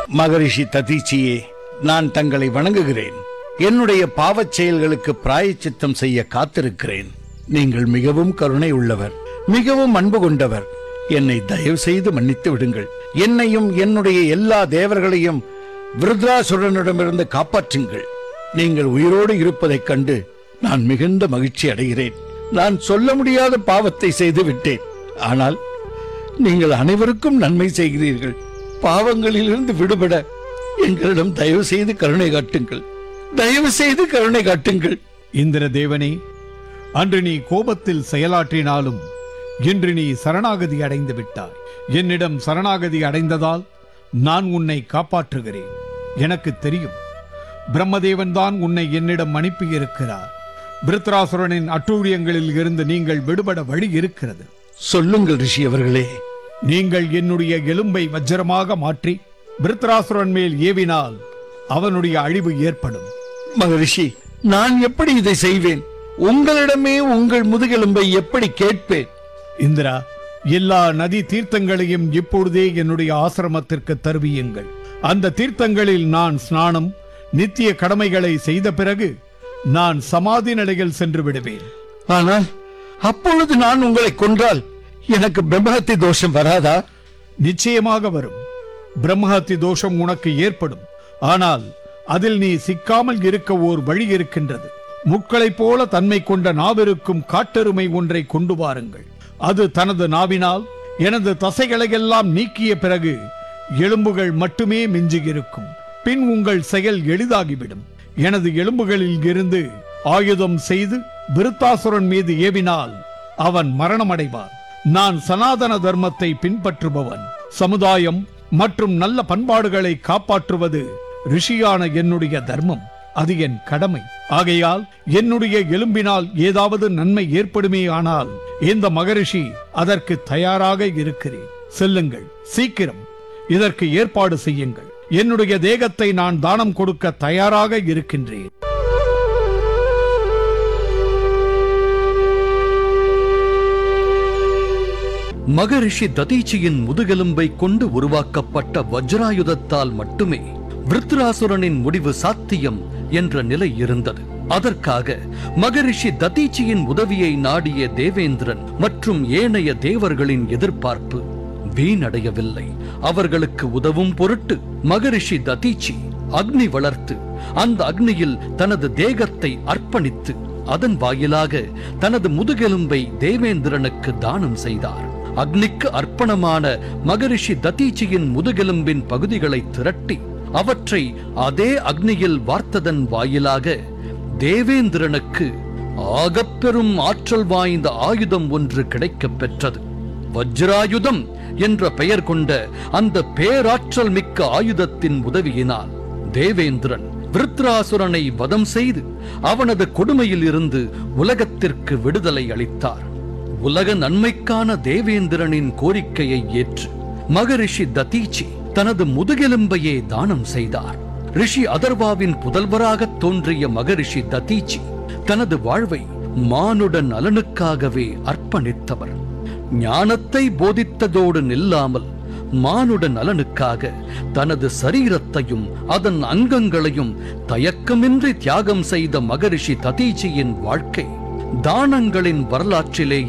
மகரிஷி ததீச்சியே நான் தங்களை வணங்குகிறேன் என்னுடைய பாவச் செயல்களுக்கு பிராயச்சித்தம் செய்ய காத்திருக்கிறேன் நீங்கள் மிகவும் கருணை உள்ளவர் மிகவும் அன்பு கொண்டவர் என்னை தயவு செய்து மன்னித்து விடுங்கள் என்னையும் என்னுடைய எல்லா தேவர்களையும் விருத்ராசுரனிடமிருந்து காப்பாற்றுங்கள் நீங்கள் உயிரோடு இருப்பதைக் கண்டு நான் மிகுந்த மகிழ்ச்சி அடைகிறேன் நான் சொல்ல முடியாத பாவத்தை செய்து விட்டேன் ஆனால் நீங்கள் அனைவருக்கும் நன்மை செய்கிறீர்கள் பாவங்களிலிருந்து விடுபட எங்களிடம் தயவு செய்து கருணை காட்டுங்கள் தயவு செய்து கருணை காட்டுங்கள் இந்திர தேவனே அன்று நீ கோபத்தில் செயலாற்றினாலும் இன்று நீ சரணாகதி அடைந்து விட்டாய் என்னிடம் சரணாகதி அடைந்ததால் நான் உன்னை காப்பாற்றுகிறேன் எனக்கு தெரியும் பிரம்மதேவன் தான் உன்னை என்னிடம் அனுப்பியிருக்கிறார் விருத்ராசுரனின் அட்டூழியங்களில் இருந்து நீங்கள் விடுபட வழி இருக்கிறது சொல்லுங்கள் ரிஷி அவர்களே நீங்கள் என்னுடைய எலும்பை வஜ்ரமாக மாற்றி விருத்ராசுரன் மேல் ஏவினால் அவனுடைய அழிவு ஏற்படும் மகரிஷி நான் எப்படி இதை செய்வேன் உங்களிடமே உங்கள் முதுகெலும்பை எப்படி கேட்பேன் இந்திரா எல்லா நதி தீர்த்தங்களையும் இப்பொழுதே என்னுடைய ஆசிரமத்திற்கு தருவியுங்கள் அந்த தீர்த்தங்களில் நான் ஸ்நானம் நித்திய கடமைகளை செய்த பிறகு நான் சமாதி நிலையில் சென்று விடுவேன் ஆனால் அப்பொழுது நான் உங்களை கொன்றால் எனக்கு பிரம்மஹத்தி தோஷம் வராதா நிச்சயமாக வரும் பிரம்மஹத்தி தோஷம் உனக்கு ஏற்படும் ஆனால் அதில் நீ சிக்காமல் இருக்க ஓர் வழி இருக்கின்றது முட்களைப் போல தன்மை கொண்ட நாவிருக்கும் காட்டெருமை ஒன்றை கொண்டு வாருங்கள் அது தனது நாவினால் எனது தசைகளையெல்லாம் நீக்கிய பிறகு எலும்புகள் மட்டுமே மிஞ்சியிருக்கும் பின் உங்கள் செயல் எளிதாகிவிடும் எனது எலும்புகளில் இருந்து ஆயுதம் செய்து விருத்தாசுரன் மீது ஏவினால் அவன் மரணமடைவான் நான் சனாதன தர்மத்தை பின்பற்றுபவன் சமுதாயம் மற்றும் நல்ல பண்பாடுகளை காப்பாற்றுவது ரிஷியான என்னுடைய தர்மம் அது என் கடமை ஆகையால் என்னுடைய எலும்பினால் ஏதாவது நன்மை ஏற்படுமே ஆனால் இந்த மகரிஷி அதற்கு தயாராக இருக்கிறேன் செல்லுங்கள் சீக்கிரம் இதற்கு ஏற்பாடு செய்யுங்கள் என்னுடைய தேகத்தை நான் தானம் கொடுக்க தயாராக இருக்கின்றேன் மகரிஷி ததீச்சியின் முதுகெலும்பை கொண்டு உருவாக்கப்பட்ட வஜ்ராயுதத்தால் மட்டுமே விருத்ராசுரனின் முடிவு சாத்தியம் என்ற நிலை இருந்தது அதற்காக மகரிஷி ததீச்சியின் உதவியை நாடிய தேவேந்திரன் மற்றும் ஏனைய தேவர்களின் எதிர்பார்ப்பு வீணடையவில்லை அவர்களுக்கு உதவும் பொருட்டு மகரிஷி ததீச்சி அக்னி வளர்த்து அந்த அக்னியில் தனது தேகத்தை அர்ப்பணித்து அதன் வாயிலாக தனது முதுகெலும்பை தேவேந்திரனுக்கு தானம் செய்தார் அக்னிக்கு அர்ப்பணமான மகரிஷி ததீச்சியின் முதுகெலும்பின் பகுதிகளை திரட்டி அவற்றை அதே அக்னியில் வார்த்ததன் வாயிலாக தேவேந்திரனுக்கு ஆகப்பெரும் ஆற்றல் வாய்ந்த ஆயுதம் ஒன்று கிடைக்கப் பெற்றது வஜ்ராயுதம் என்ற பெயர் கொண்ட அந்த பேராற்றல் மிக்க ஆயுதத்தின் உதவியினால் தேவேந்திரன் விருத்ராசுரனை வதம் செய்து அவனது கொடுமையில் இருந்து உலகத்திற்கு விடுதலை அளித்தார் உலக நன்மைக்கான தேவேந்திரனின் கோரிக்கையை ஏற்று மகரிஷி ததீச்சி தனது முதுகெலும்பையே தானம் செய்தார் ரிஷி அதர்வாவின் புதல்வராகத் தோன்றிய மகரிஷி ததீச்சி தனது வாழ்வை மானுட நலனுக்காகவே அர்ப்பணித்தவர் ஞானத்தை போதித்ததோடு நில்லாமல் மானுட நலனுக்காக தனது சரீரத்தையும் அதன் அங்கங்களையும் தயக்கமின்றி தியாகம் செய்த மகரிஷி ததீச்சியின் வாழ்க்கை தானங்களின் வரலாற்றிலே